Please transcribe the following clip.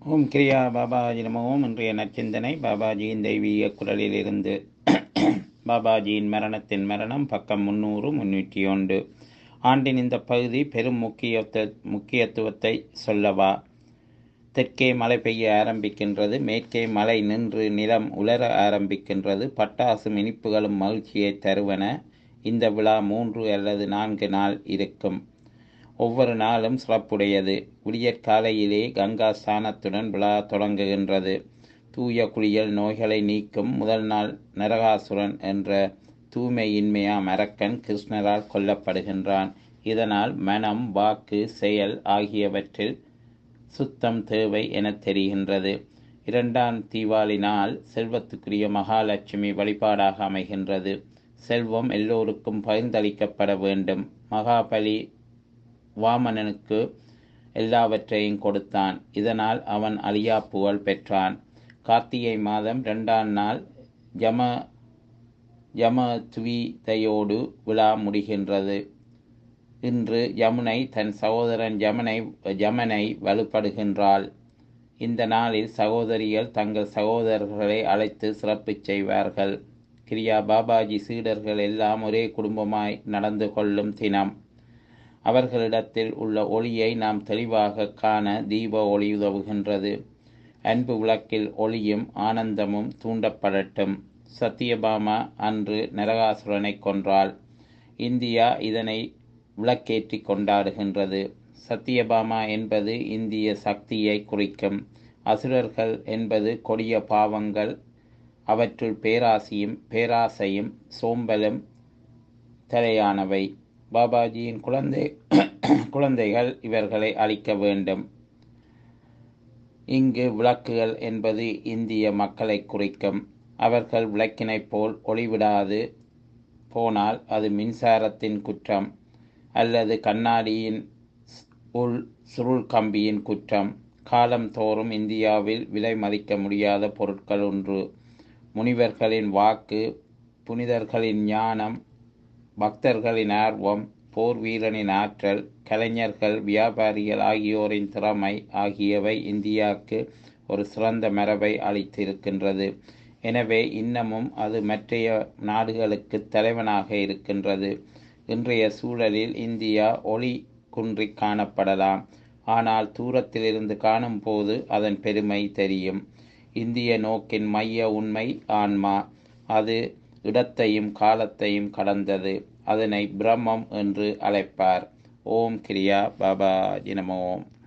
ஓம் கிரியா பாபாஜி நமோம் இன்றைய நற்சிந்தனை பாபாஜியின் தெய்வீக குரலிலிருந்து பாபாஜியின் மரணத்தின் மரணம் பக்கம் முன்னூறு முன்னூற்றி ஒன்று ஆண்டின் இந்த பகுதி பெரும் முக்கியத்துவ முக்கியத்துவத்தை சொல்லவா தெற்கே மழை பெய்ய ஆரம்பிக்கின்றது மேற்கே மழை நின்று நிலம் உலர ஆரம்பிக்கின்றது பட்டாசும் இனிப்புகளும் மகிழ்ச்சியை தருவன இந்த விழா மூன்று அல்லது நான்கு நாள் இருக்கும் ஒவ்வொரு நாளும் சிறப்புடையது விடியற்காலையிலே கங்கா ஸ்நானத்துடன் விழா தொடங்குகின்றது தூய குளியல் நோய்களை நீக்கும் முதல் நாள் நரகாசுரன் என்ற தூய்மையின்மையாம் அரக்கன் கிருஷ்ணரால் கொல்லப்படுகின்றான் இதனால் மனம் வாக்கு செயல் ஆகியவற்றில் சுத்தம் தேவை என தெரிகின்றது இரண்டாம் தீபாவளி நாள் செல்வத்துக்குரிய மகாலட்சுமி வழிபாடாக அமைகின்றது செல்வம் எல்லோருக்கும் பகிர்ந்தளிக்கப்பட வேண்டும் மகாபலி வாமனனுக்கு எல்லாவற்றையும் கொடுத்தான் இதனால் அவன் அழியா புகழ் பெற்றான் கார்த்திகை மாதம் இரண்டாம் நாள் ஜம ஜம துவிதையோடு விழா முடிகின்றது இன்று யமுனை தன் சகோதரன் ஜமனை ஜமனை வலுப்படுகின்றாள் இந்த நாளில் சகோதரிகள் தங்கள் சகோதரர்களை அழைத்து சிறப்பு செய்வார்கள் கிரியா பாபாஜி சீடர்கள் எல்லாம் ஒரே குடும்பமாய் நடந்து கொள்ளும் தினம் அவர்களிடத்தில் உள்ள ஒளியை நாம் தெளிவாக காண தீப ஒளி உதவுகின்றது அன்பு விளக்கில் ஒளியும் ஆனந்தமும் தூண்டப்படட்டும் சத்தியபாமா அன்று நரகாசுரனை கொன்றாள் இந்தியா இதனை விளக்கேற்றி கொண்டாடுகின்றது சத்தியபாமா என்பது இந்திய சக்தியை குறிக்கும் அசுரர்கள் என்பது கொடிய பாவங்கள் அவற்றுள் பேராசியும் பேராசையும் சோம்பலும் தலையானவை பாபாஜியின் குழந்தை குழந்தைகள் இவர்களை அழிக்க வேண்டும் இங்கு விளக்குகள் என்பது இந்திய மக்களை குறிக்கும் அவர்கள் விளக்கினைப் போல் ஒளிவிடாது போனால் அது மின்சாரத்தின் குற்றம் அல்லது கண்ணாடியின் உள் சுருள் கம்பியின் குற்றம் காலம் தோறும் இந்தியாவில் விலை மதிக்க முடியாத பொருட்கள் ஒன்று முனிவர்களின் வாக்கு புனிதர்களின் ஞானம் பக்தர்களின் ஆர்வம் போர் வீரனின் ஆற்றல் கலைஞர்கள் வியாபாரிகள் ஆகியோரின் திறமை ஆகியவை இந்தியாவுக்கு ஒரு சிறந்த மரபை அளித்திருக்கின்றது எனவே இன்னமும் அது மற்றைய நாடுகளுக்கு தலைவனாக இருக்கின்றது இன்றைய சூழலில் இந்தியா ஒளி குன்றி காணப்படலாம் ஆனால் தூரத்திலிருந்து காணும்போது அதன் பெருமை தெரியும் இந்திய நோக்கின் மைய உண்மை ஆன்மா அது இடத்தையும் காலத்தையும் கடந்தது அதனை பிரம்மம் என்று அழைப்பார் ஓம் கிரியா பாபா ஜினமோம்